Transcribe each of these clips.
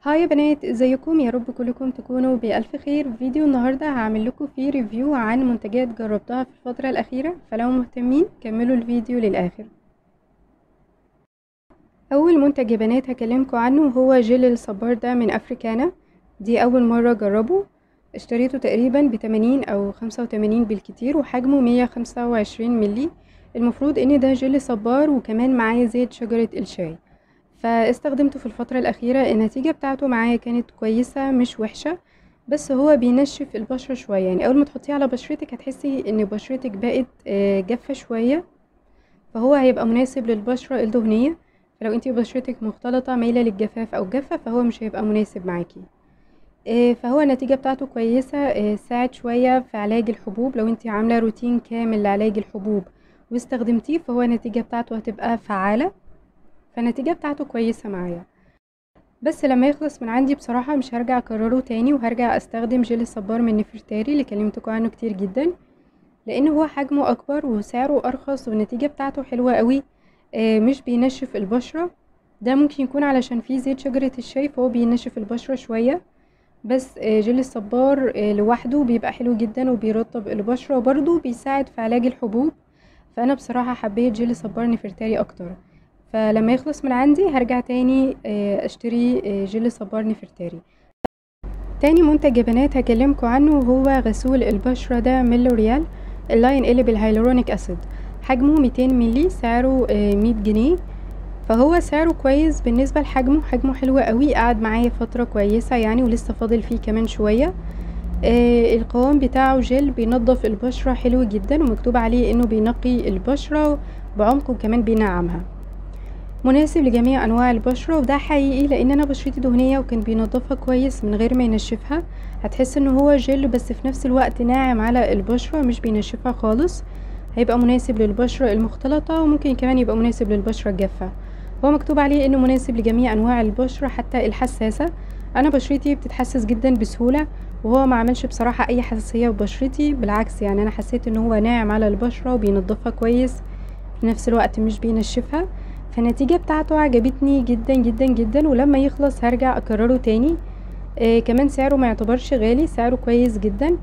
هاي يا بنات ازيكم يا رب كلكم تكونوا بألف خير فيديو النهاردة هعمل لكم فيه ريفيو عن منتجات جربتها في الفترة الأخيرة فلو مهتمين كملوا الفيديو للآخر أول منتج يا بنات هكلمكم عنه هو جل الصبار ده من أفريكانا دي أول مرة أجربه اشتريته تقريبا بتمانين أو خمسة وتمانين بالكتير وحجمه مية خمسة وعشرين ملي المفروض ان ده جل صبار وكمان معاه زيت شجرة الشاي فاستخدمته في الفترة الأخيرة النتيجة بتاعته معايا كانت كويسة مش وحشة بس هو بينشف البشرة شوية يعني أول ما تحطيه على بشرتك هتحسي ان بشرتك بقت جافة شوية فهو هيبقى مناسب للبشرة الدهنية فلو انتي بشرتك مختلطة مايلة للجفاف أو جافة فهو مش هيبقى مناسب معاكي فهو النتيجة بتاعته كويسة ساعد شوية في علاج الحبوب لو انتي عاملة روتين كامل لعلاج الحبوب واستخدمتيه فهو النتيجة بتاعته هتبقى فعالة فالنتيجة بتاعته كويسة معايا بس لما يخلص من عندي بصراحة مش هرجع اكرره تاني وهرجع استخدم جل الصبار من نفرتاري اللي كلمتكم عنه كتير جدا لان هو حجمه اكبر وسعره ارخص والنتيجة بتاعته حلوة قوي مش بينشف البشرة ده ممكن يكون علشان فيه زيت شجرة الشاي فهو بينشف البشرة شوية بس جل الصبار لوحده بيبقى حلو جدا وبيرطب البشرة وبرضه بيساعد في علاج الحبوب فانا بصراحة حبيت جل صبار نفرتاري اكتر فلما يخلص من عندي هرجع تاني اشتري جل صبار نفرتاري تاني منتج يا بنات هكلمكم عنه هو غسول البشرة ده من لوريال اللاين ال بالهيلورونيك اسيد حجمه 200 ملي سعره 100 جنيه فهو سعره كويس بالنسبة لحجمه حجمه حلو قوي قعد معايا فترة كويسة يعني ولسه فاضل فيه كمان شوية آه القوام بتاعه جل بينظف البشرة حلو جدا ومكتوب عليه انه بينقي البشرة بعمق وكمان بينعمها مناسب لجميع انواع البشرة وده حقيقي لان انا بشرتي دهنية وكان بينظفها كويس من غير ما ينشفها هتحس ان هو جل بس في نفس الوقت ناعم على البشرة مش بينشفها خالص هيبقى مناسب للبشرة المختلطة وممكن كمان يبقى مناسب للبشرة الجافة هو مكتوب عليه انه مناسب لجميع انواع البشرة حتى الحساسة انا بشرتي بتتحسس جدا بسهولة وهو ما عملش بصراحة اي حساسية ببشرتي بالعكس يعني انا حسيت ان هو ناعم على البشرة وبينضفها كويس في نفس الوقت مش بينشفها فالنتيجة بتاعته عجبتني جدا جدا جدا ولما يخلص هرجع اكرره تاني آه كمان سعره ما يعتبرش غالي سعره كويس جدا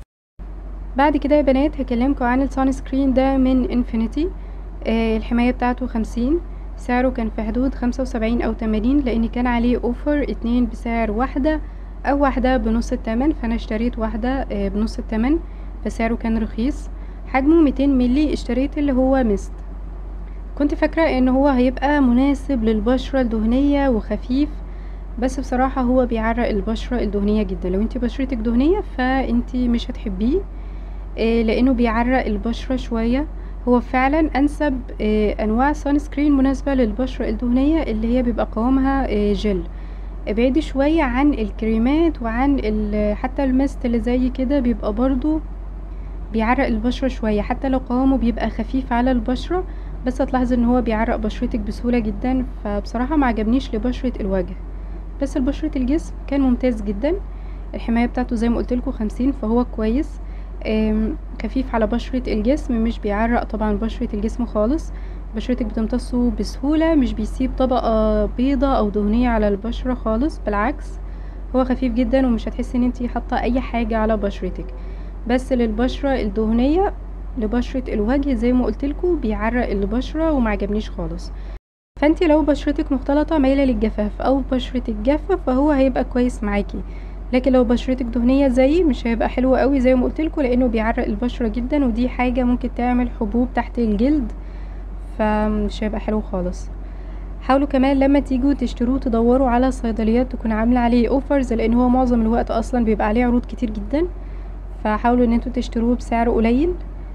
بعد كده يا بنات هكلمكم عن السان سكرين ده من انفينيتي آه الحماية بتاعته خمسين سعره كان في حدود خمسة وسبعين او تمانين لان كان عليه اوفر اتنين بسعر واحدة او واحدة بنص التمن فانا اشتريت واحدة بنص التمن فسعره كان رخيص حجمه ميتين ملي اشتريت اللي هو مست كنت فاكرة ان هو هيبقى مناسب للبشرة الدهنية وخفيف بس بصراحة هو بيعرق البشرة الدهنية جدا لو انتي بشرتك دهنية فانتي مش هتحبيه لانه بيعرق البشرة شوية هو فعلا انسب انواع سان سكرين مناسبة للبشرة الدهنية اللي هي بيبقى قوامها جل ابعدي شوية عن الكريمات وعن حتى المست اللي زي كده بيبقى برضو بيعرق البشرة شوية حتى لو قوامه بيبقى خفيف على البشرة بس هتلاحظي ان هو بيعرق بشرتك بسهولة جدا فبصراحة ما عجبنيش لبشرة الوجه بس لبشرة الجسم كان ممتاز جدا الحماية بتاعته زي ما قلتلكوا خمسين فهو كويس خفيف على بشرة الجسم مش بيعرق طبعا بشرة الجسم خالص بشرتك بتمتصه بسهولة مش بيسيب طبقة بيضة او دهنية على البشرة خالص بالعكس هو خفيف جدا ومش هتحسي ان انتي حاطة اي حاجة على بشرتك بس للبشرة الدهنية لبشرة الوجه زي ما قلتلكوا بيعرق البشرة ومعجبنيش خالص فانتي لو بشرتك مختلطة مايلة للجفاف او بشرتك جافة فهو هيبقى كويس معاكي لكن لو بشرتك دهنية زيي مش هيبقى حلو قوي زي ما قلتلكوا لانه بيعرق البشرة جدا ودي حاجة ممكن تعمل حبوب تحت الجلد فمش هيبقى حلو خالص حاولوا كمان لما تيجوا تشتروه تدوروا على صيدليات تكون عاملة عليه اوفرز لان هو معظم الوقت اصلا بيبقى عليه عروض كتير جدا فحاولوا ان انتوا تشتروه بسعر قليل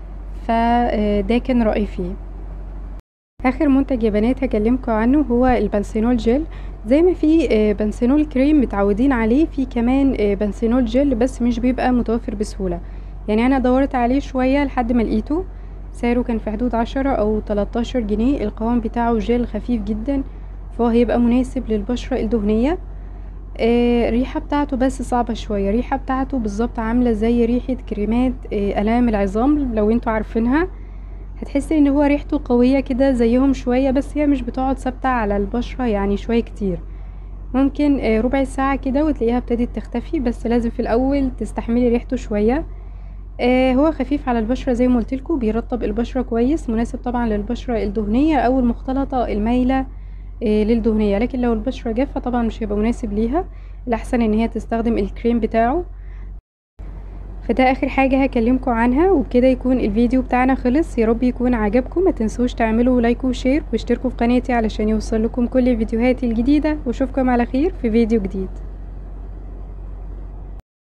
فده كان رأيي فيه اخر منتج يا بنات هكلمكم عنه هو البنسينول جل زي ما في بنسينول كريم متعودين عليه في كمان بنسينول جل بس مش بيبقى متوفر بسهولة يعني انا دورت عليه شوية لحد ما لقيته سعره كان في حدود عشرة او تلاتاشر جنيه القوام بتاعه جل خفيف جدا فهو هيبقى مناسب للبشرة الدهنية الريحة بتاعته بس صعبة شوية الريحة بتاعته بالظبط عاملة زي ريحة كريمات الام العظام لو انتوا عارفينها هتحسي ان هو ريحته قوية كده زيهم شوية بس هي مش بتقعد ثابتة على البشرة يعني شوية كتير ممكن آه، ربع ساعة كده وتلاقيها ابتدت تختفي بس لازم في الأول تستحملي ريحته شوية آه، هو خفيف على البشرة زي ما قلتلكوا بيرطب البشرة كويس مناسب طبعا للبشرة الدهنية أو المختلطة المايلة آه، للدهنية لكن لو البشرة جافة طبعا مش هيبقى مناسب ليها الأحسن ان هي تستخدم الكريم بتاعه فده اخر حاجة هكلمكم عنها وبكده يكون الفيديو بتاعنا خلص يا رب يكون عجبكم ما تنسوش تعملوا لايك وشير واشتركوا في قناتي علشان يوصل لكم كل فيديوهاتي الجديدة واشوفكم على خير في فيديو جديد